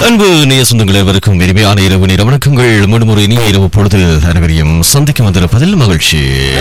அன்பு நேய சொந்தங்கள் அனைவருக்கும் இனிமையான இரவு நேர வணக்கங்கள் மீண்டும் ஒரு இனிய இரவு பொழுதில் அனைவரையும் சந்திக்க வந்திருப்பதில் மகிழ்ச்சி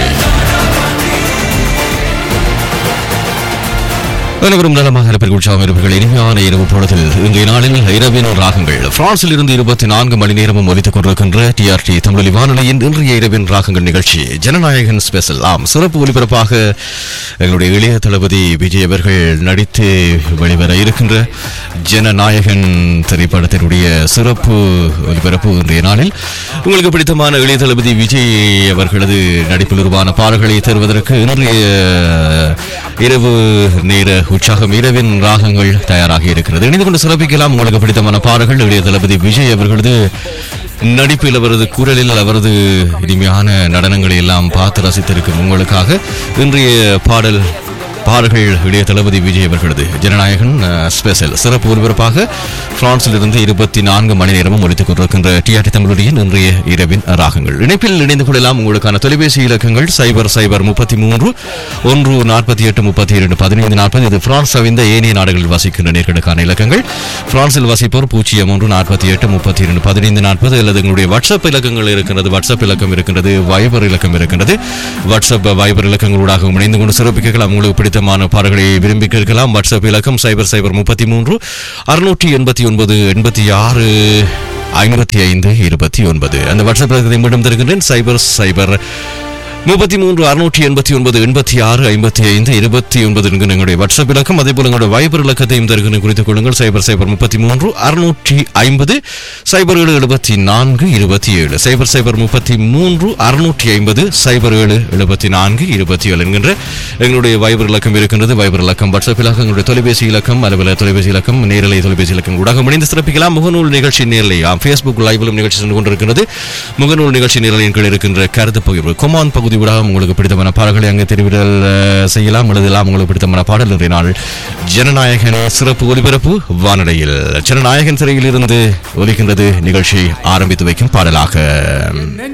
அனைவரும் நலமாக இருப்பீர்கள் உற்சாகம் இருப்பீர்கள் இனிமையான இரவு பொழுதில் இன்றைய நாளில் இரவின் ராகங்கள் பிரான்சில் இருந்து இருபத்தி நான்கு மணி நேரமும் ஒலித்துக் கொண்டிருக்கின்ற டிஆர்டி தமிழொலி வானொலியின் இன்றைய இரவின் ராகங்கள் நிகழ்ச்சி ஜனநாயகன் ஸ்பெஷல் ஆம் சிறப்பு ஒலிபரப்பாக எங்களுடைய இளைய தளபதி விஜய் அவர்கள் நடித்து வெளிவர இருக்கின்ற ஜனநாயகன் திரைப்படத்தினுடைய சிறப்பு ஒலிபரப்பு இன்றைய நாளில் உங்களுக்கு பிடித்தமான இளைய தளபதி விஜய் அவர்களது நடிப்பில் உருவான பாடல்களை தருவதற்கு இன்றைய இரவு நேர உற்சாகம் இரவின் ராகங்கள் தயாராகி இருக்கிறது இணைந்து கொண்டு சிறப்பிக்கலாம் உங்களுக்கு பிடித்தமான பாடல்கள் இளைய தளபதி விஜய் அவர்களது நடிப்பில் அவரது குரலில் அவரது இனிமையான நடனங்களை எல்லாம் பார்த்து ரசித்திருக்கும் உங்களுக்காக இன்றைய பாடல் பாடல்கள் இளைய தளபதி விஜய் அவர்களது ஜனநாயகன் அஹ், ஸ்பெஷல் சிறப்பு ஒலிபரப்பாக பிரான்சில் இருந்து இருபத்தி நான்கு மணி நேரமும் ஒலித்துக் கொண்டிருக்கின்ற டிஆர்டி தமிழுடைய இன்றைய இரவின் ராகங்கள் இணைப்பில் இணைந்து கொள்ளலாம் உங்களுக்கான தொலைபேசி இலக்கங்கள் சைபர் சைபர் முப்பத்தி மூன்று ஒன்று நாற்பத்தி எட்டு முப்பத்தி இரண்டு பதினைந்து நாற்பது இது பிரான்ஸ் தவிர்ந்த ஏனைய நாடுகளில் வசிக்கின்ற நேர்களுக்கான இலக்கங்கள் பிரான்சில் வசிப்போர் பூஜ்ஜியம் ஒன்று நாற்பத்தி எட்டு முப்பத்தி இரண்டு பதினைந்து நாற்பது அல்லது எங்களுடைய வாட்ஸ்அப் இலக்கங்கள் இருக்கின்றது வாட்ஸ்அப் இலக்கம் இருக்கின்றது வைபர் இலக்கம் இருக்கின்றது வாட்ஸ்அப் வைபர் இலக்கங்களூடாக இணைந்து கொண்டு சிறப்பிக்கலாம் உங்களுக்கு பிடித்தமான பாடல்களை விரும்பி கேட்கலாம் வாட்ஸ்அப் இலக்கம் சைபர் சைபர் முப்பத்தி மூன்று அறுநூற்றி எண்பத்தி ஒன்பது எண்பத்தி ஆறு ஐம்பத்தி ஐந்து இருபத்தி ஒன்பது அந்த வாட்ஸ்அப் இலக்கத்தை மீண்டும் தருகின்றேன் சைபர் சைபர் முப்பத்தி மூன்று அறுநூற்றி எண்பத்தி ஒன்பது எண்பத்தி ஆறு ஐம்பத்தி ஐந்து இருபத்தி ஒன்பது என்கிற எங்களுடைய வாட்ஸ்அப் இலக்கம் அதே போல எங்களுடைய வைபர் இலக்கத்தையும் தருகிற குறித்துக் கொள்ளுங்கள் சைபர் சைபர் முப்பத்தி மூன்று அறுநூற்றி ஐம்பது சைபர் ஏழு எழுபத்தி நான்கு இருபத்தி ஏழு சைபர் சைபர் முப்பத்தி மூன்று அறுநூற்றி ஐம்பது சைபர் ஏழு எழுபத்தி நான்கு இருபத்தி ஏழு என்கின்ற எங்களுடைய வைபர் இலக்கம் இருக்கின்றது வைபர் இலக்கம் வாட்ஸ்அப் இலக்கம் எங்களுடைய தொலைபேசி இலக்கம் அலுவலக தொலைபேசி இலக்கம் நேரலை தொலைபேசி இலக்கம் ஊடாக இணைந்து சிறப்பிக்கலாம் முகநூல் நிகழ்ச்சி நேரலை ஃபேஸ்புக் லைவிலும் நிகழ்ச்சி சென்று கொண்டிருக்கிறது முகநூல் நிகழ்ச்சி நிரலின் கீழ் இருக்கின்ற கருத்து பகிர்வு கொமான் பகுதி ஊடாக உங்களுக்கு பிடித்தமான பாடல்களை அங்கே தெரிவிடல் அஹ், செய்யலாம் எழுதலாம் உங்களுக்கு பிடித்தமான பாடல் இன்றைய நாள் ஜனநாயகன் சிறப்பு ஒலிபரப்பு வானொலியில் ஜனநாயகன் சிறையில் இருந்து ஒலிக்கின்றது நிகழ்ச்சி ஆரம்பித்து வைக்கும் பாடலாக